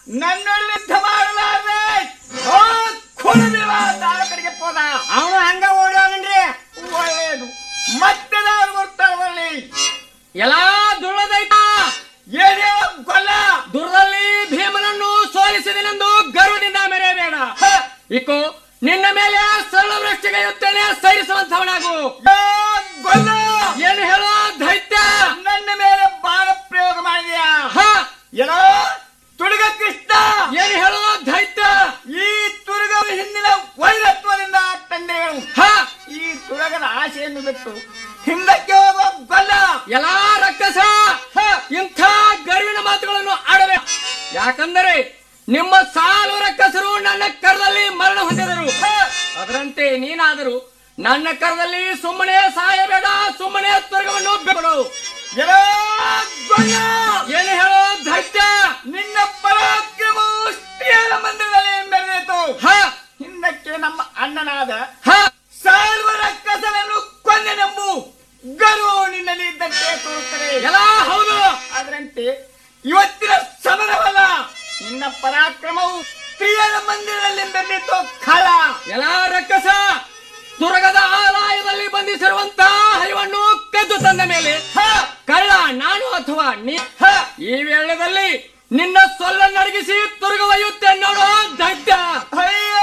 ನನ್ನಲ್ಲಿ ಯುದ್ಧ ಮಾಡಲಾರ್ದೆ ಆ ಕುಲದೇವ ತಾಳ ಕಡೆಗೆ ಹೋದ ಅವನು ಹಂಗ ಓಡೋದನ್ರಿ ಒಳ್ಳೆಯದು ಮತ್ತೆ ನಾವು ಬರ್ತಾರೆ ಬರಲಿ ಎಲ್ಲಾ ದುಳ್ಳದೈತ ಏನೇ ಗೊಲ್ಲ ದುರ್ದಲ್ಲಿ ಭೀಮನನ್ನು ಸೋಲಿಸಿದನೆಂದು ಗರ್ವದಿಂದ ಮೆರೆಯಬೇಡ ಇಕೋ ನಿನ್ನ ಮೇಲೆ ಸರಳ ವೃಷ್ಟಿಗೆಯುತ್ತೇನೆ ಸೈರಿಸುವಂತವನಾಗು ಏ ಗೊಲ್ಲ ಏನು ಹೇಳೋ ದೈತ್ಯ ನನ್ನ ಮೇಲೆ ಬಾಣ ಪ್ರಯೋಗ ಮಾಡಿದ್ಯಾ ಹ ಏನೋ ತುಡುಗ ಕೃಷ್ಣ ಏನು ಹೇಳೋ ದೈತ್ಯ ಈ ತುರುಗ ಹಿಂದಿನ ವೈರತ್ವದಿಂದ ತಂದೆಗಳು ಹ ಈ ತುರಗದ ಆಶೆಯನ್ನು ಬಿಟ್ಟು ಹಿಂದಕ್ಕೆ ಹೋಗುವ ಗೊಲ್ಲ ಎಲ್ಲಾ ರಕ್ಕಸ ಇಂಥ ಗರ್ವಿನ ಮಾತುಗಳನ್ನು ಆಡಬೇಕು ಯಾಕಂದರೆ ನಿಮ್ಮ ಸಾಲು ರಕ್ಕಸರು ನನ್ನ ಕರದಲ್ಲಿ ಮರಣ ಹೊಂದಿದರು ಅದರಂತೆ ನೀನಾದರೂ ನನ್ನ ಕರದಲ್ಲಿ ಸುಮ್ಮನೆ ಸಾಯಬೇಡ ಸುಮ್ಮನೆ ಸ್ವರ್ಗವನ್ನು ಬಿಡು ಏನೋ ಗೊಲ್ಲ ಏನು ಹೇಳೋ ದೈತ್ಯ ನಿನ್ನ ಪರಾಕ್ರಮವು ಸ್ತ್ರೀಯರ ಮಂದಿರದಲ್ಲಿ ಬೆಳೆದಿತು ಹ ಹಿಂದಕ್ಕೆ ನಮ್ಮ ಅಣ್ಣನಾದ ಹ ಸಾಲ್ವರ ಕಸಲನ್ನು ಕೊಂದೆನೆಂಬು ಗರು ನಿನ್ನಲ್ಲಿ ಇದ್ದಂತೆ ತೋರುತ್ತದೆ ಎಲ್ಲ ಹೌದು ಅದರಂತೆ ಇವತ್ತಿನ ಸಮರವಲ್ಲ ನಿನ್ನ ಪರಾಕ್ರಮವು ಸ್ತ್ರೀಯರ ಮಂದಿರದಲ್ಲಿ ಬೆನ್ನಿತ್ತು ಖಳ ಎಲ್ಲ ರಕ್ಕಸ ತುರಗದ ಆಲಯದಲ್ಲಿ ಬಂಧಿಸಿರುವಂತ ಹರಿವನ್ನು ಕದ್ದು ತಂದ ಮೇಲೆ ಹ, ಕಳ್ಳ ನಾನು ಅಥವಾ ನೀ ಹ, ಈ ವೇಳೆಯಲ್ಲಿ ನಿನ್ನ ಸೊಲ್ಲನ್ನಡಗಿಸಿ ತುರುಗ ಒಯ್ಯುತ್ತೆ ನೋಡು ದೈತ್ಯ ಅಯ್ಯೋ!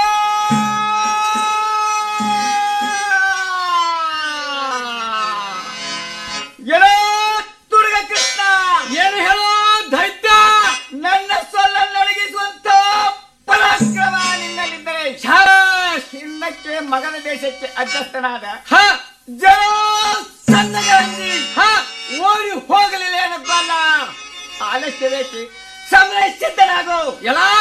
ಎಲೋ ತುಡುಗ ಕೃಷ್ಣ ಏನು ಹೇಳೋ ದೈತ್ಯ ನನ್ನ ಸೊಲ್ಲನ್ನು ಅಡಗಿಸುವಂತ ಪರಾಕ್ರಮ ನಿನ್ನಲ್ಲಿದ್ದರೆ ಶಾಬಾಷ್! ಹಿಂದಕ್ಕೆ ಮಗನ ದೇಶಕ್ಕೆ ಅಧ್ಯಸ್ಥನಾದ ಹ ಜನ ಸಣ್ಣಗಂಜಿ ಹ ಓಡಿ ಹೋಗಲಿಲ್ಲ ಏನಪ್ಪಲ್ಲ ಆಲಸ್ಯ ಬೇಕಿ ಸಮಯ ಸಿದ್ಧನಾಗು ಎಲ್ಲಾ